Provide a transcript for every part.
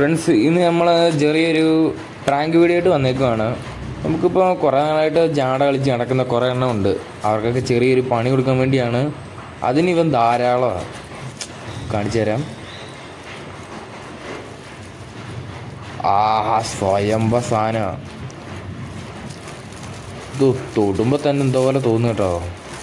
Friends ഇന്ന് നമ്മൾ ചെറിയൊരു പ്രാങ്ക് വീഡിയോ ആയിട്ട് വന്നേക്കുവാണ് നമുക്കിപ്പോൾ കുറേ നാളായിട്ട് ജാട കളിച്ച് നടക്കുന്ന കുറേ എണ്ണം ഉണ്ട് അവർക്കൊക്കെ ചെറിയൊരു പണി കൊടുക്കാൻ വേണ്ടിയാണ് അതിന് ഇവൻ ധാരാളമാണ് കാണിച്ചു തരാം ആഹാ സ്വയംഭ സാധനം ഇത് തൊടുമ്പോൾ തന്നെ എന്തോ പോലെ തോന്നുന്നു കേട്ടോ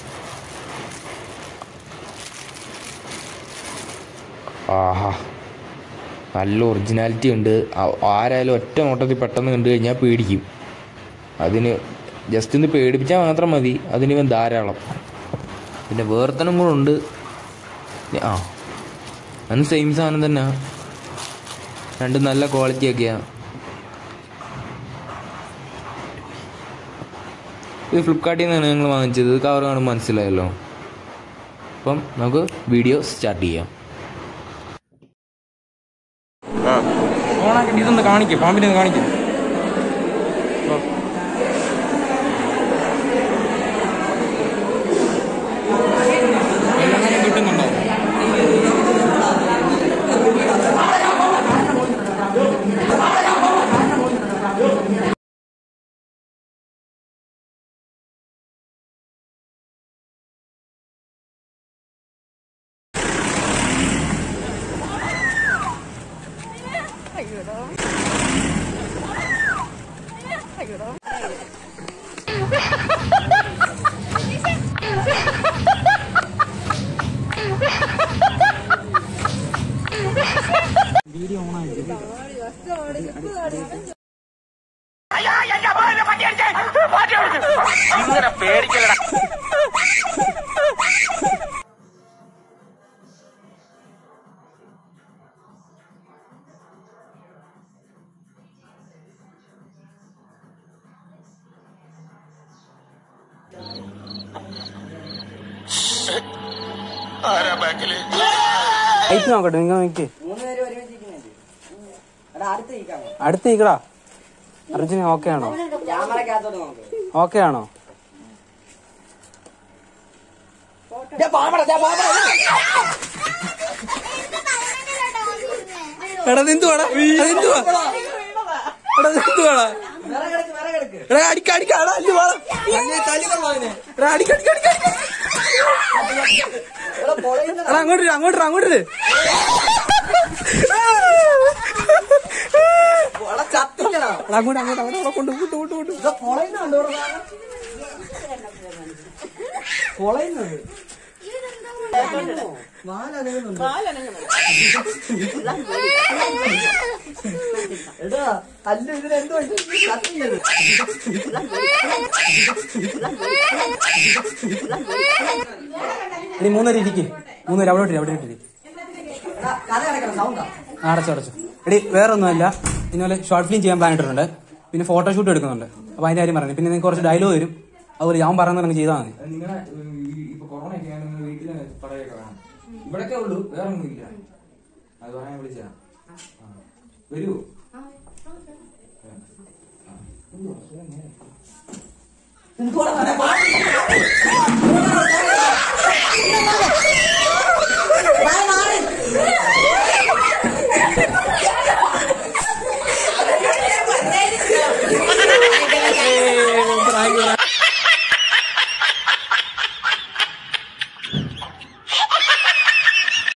ആഹാ നല്ല ഒറിജിനാലിറ്റി ഉണ്ട് ആ- ആരായാലും ഒറ്റ നോട്ടത്തിൽ പെട്ടെന്ന് കണ്ടു കഴിഞ്ഞാൽ പേടിക്കും അതിന് ജസ്റ്റ് ഒന്ന് പേടിപ്പിച്ചാൽ മാത്രം മതി അതിന് ഇവൻ ധാരാളം പിന്നെ വേർത്തനം കൂടെ ഉണ്ട് ആ അന്ന് സെയിം സാധനം തന്നെ രണ്ടും നല്ല ക്വാളിറ്റി ഒക്കെയാ ഇത് ഫ്ലിപ്കാർട്ടിൽ നിന്നാണ് ഞങ്ങൾ വാങ്ങിച്ചത് ഇത് കവർ കാണുമ്പോൾ മനസ്സിലായല്ലോ അപ്പം നമുക്ക് വീഡിയോ സ്റ്റാർട്ട് ചെയ്യാം ഓണാക്കിട്ട് ഇതൊന്ന് കാണിക്കും പാമ്പിനെ ഒന്ന് കാണിക്കും കിട്ടുന്നുണ്ടോ ആരാ ബാക്കില് ലൈറ്റ് നോക്കട്ടെ നിങ്ങൾ നോക്കി മൂന്നുപേരും ഒരുമിച്ചിരിക്കുന്നുണ്ട് എടാ അടുത്ത് നിൽക്കാമോ അടുത്ത് നിൽക്കടാ അർജുന ഓക്കെ ആണോ ക്യാമറക്കകത്തോട്ട് നോക്ക് ഓക്കെ ആണോ എടാ നിന്തുവാടാ നിന്തുവാ എടാ നിന്തുവാടാ വിറകെടുക്ക് വിറകെടുക്ക് എടാ അടിക്ക അടിക്ക എടാ അല്ലു വാടാ എടാ അടിക്ക അടിക്ക അടിക്ക അടിക്ക. എടാ പൊളയുന്ന എടാ അങ്ങോട്ട് ഇരു, അങ്ങോട്ട് ഇരു, അങ്ങോട്ട് ഇരു. എടാ ചത്തില്ലടാ എടാ അങ്ങോട്ട് അങ്ങോട്ട് അങ്ങോട്ട് അവിടെ കൊണ്ട് വിട്ടു വിട്ടു വിട്ടു ഇത് പൊളയുന്നുണ്ടോ പൊളയുന്നത് വാലനങ്ങുന്നുണ്ട് എടാ അല്ല ഇതിനെന്തോ ചത്തില്ലത് ഇനി മൂന്നര ഇരിക്ക് മൂന്നര അവിടെ ഇട്ടിരി അവിടെ ഇട്ടിരി എടാ കഥ കിടക്കണം സൗണ്ടാ ആ, അടച്ചു അടച്ചു എടി വേറെ ഒന്നുമല്ല ഇതുപോലെ ഷോർട്ട് ഫിലിം ചെയ്യാൻ പ്ലാൻ ഇട്ടിട്ടുണ്ട് പിന്നെ ഫോട്ടോഷൂട്ട് എടുക്കുന്നുണ്ട് അപ്പൊ അതിന്റെ കാര്യം പറഞ്ഞു പിന്നെ നിങ്ങൾക്ക് കുറച്ച് ഡയലോഗ് വരും അതുപോലെ ഞാൻ പറയുന്നത് ചെയ്താൽ മതി നിങ്ങളുടെ ഇപ്പൊ കൊറോണ ഒക്കെ ആണെങ്കിൽ വീട്ടില് പടയൊക്കെ വേണം ഇവിടൊക്കെ ഉള്ളൂ വേറെ ഒന്നും ഇല്ല അത് പറയാൻ വിളിച്ച വരൂ എന്തുവാടാ കഥ?